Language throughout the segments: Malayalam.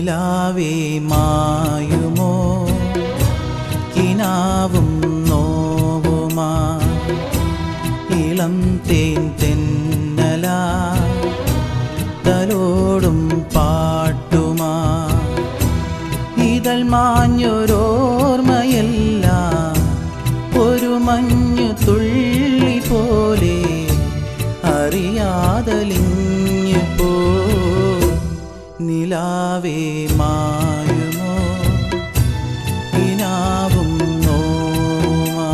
നിലാവേ മായുമോ കിനാവും നോവുമാ ഇളം തേൻ തെന്നല തലോടും പാട്ടുമാ ഇതൾ മാഞ്ഞൊരോർമ്മയല്ല ഒരു മഞ്ഞു തുള്ളി പോലെ അറിയാതലിഞ്ഞു പോ നിലാവേ മായുമോ കിനാവും നോമാ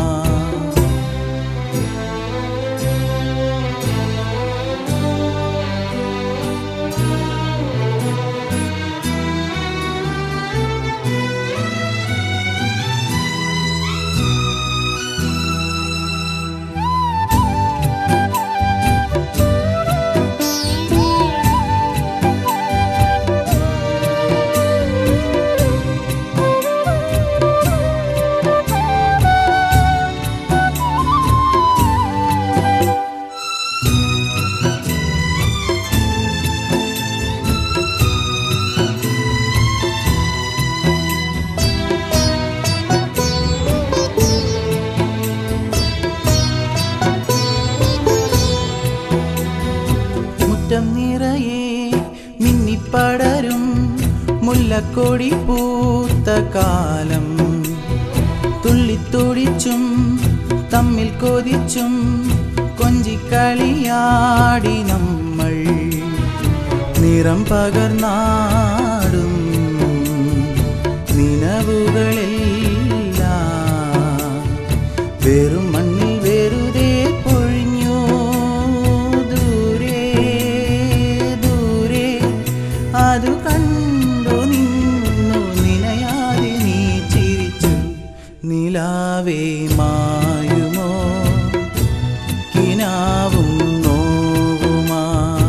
മുറ്റം നിറയെ മിന്നിപ്പടരും മുല്ലക്കൊടി പൂത്ത കാലം തുള്ളിത്തുടിച്ചും തമ്മിൽ കൊതിച്ചും കൊഞ്ചിക്കളിയാടി നമ്മൾ നിറം പകർന്നാടും നിലവുകളെല്ലാം വെറും മണ്ണിൽ വെറുതെ പൊഴിഞ്ഞു ദൂരെ ദൂരെ അതു കണ്ടു നിന്നു നിനയാതെ നീ ചിരിച്ചു നിലാവേ മായുമോ കിനാവും നോവുമാ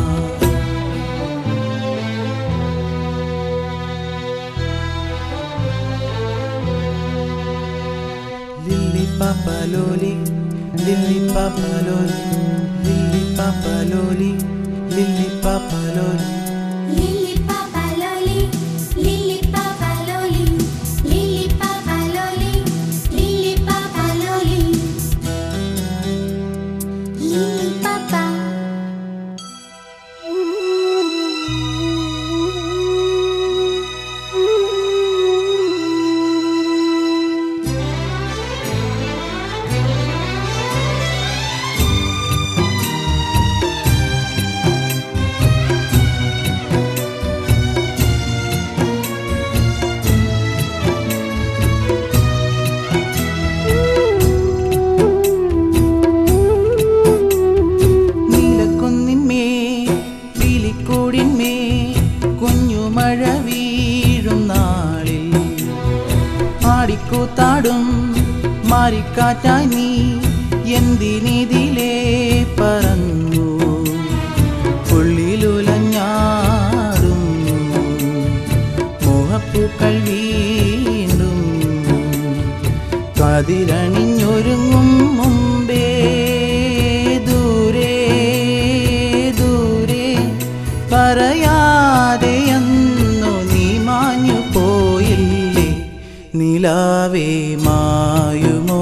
ലില്ലി പാപ്പലോലി ലില്ലി പാപ്പലോലി ലില്ലി പാപ്പലോലി ലില്ലി പാപ്പലോലി Lili Papaloli, Lili Papaloli, Lili Papaloli, Lili Papaloli. Lili Papa. നീലക്കുന്നിന്മേ പീലിക്കൂടിന്മേ കുഞ്ഞുമഴ വീഴും നാളിൽ ആടിക്കൂത്താടും മാറിക്കാറ്റായി നീ എന്തിനിതിലേ പറന്നു ഉള്ളിലുലഞ്ഞാടും മോഹപ്പൂക്കൾ വീണ്ടും കതിരണിഞ്ഞൊരുങ്ങും മുമ്പേ ദൂരെ ദൂരെ പറയാതെ അന്നു നീ മാഞ്ഞു പോയില്ലേ നിലാവേ മായുമോ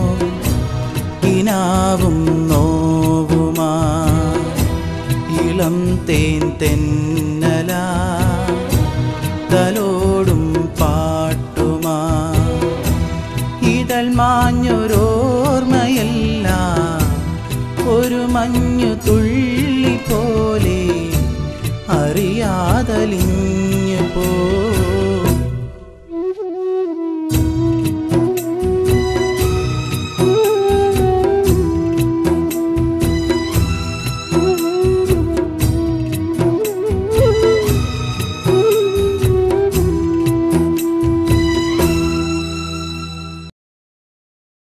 കിനാവും നോവുമാ ഇളം തേൻ തെന്നല തലോടും പാട്ടുമാ ഇതൾ മാഞ്ഞൊരോർമ്മയല്ല ഒരു മഞ്ഞു തുള്ളി പോലെ അറിയാതലിഞ്ഞു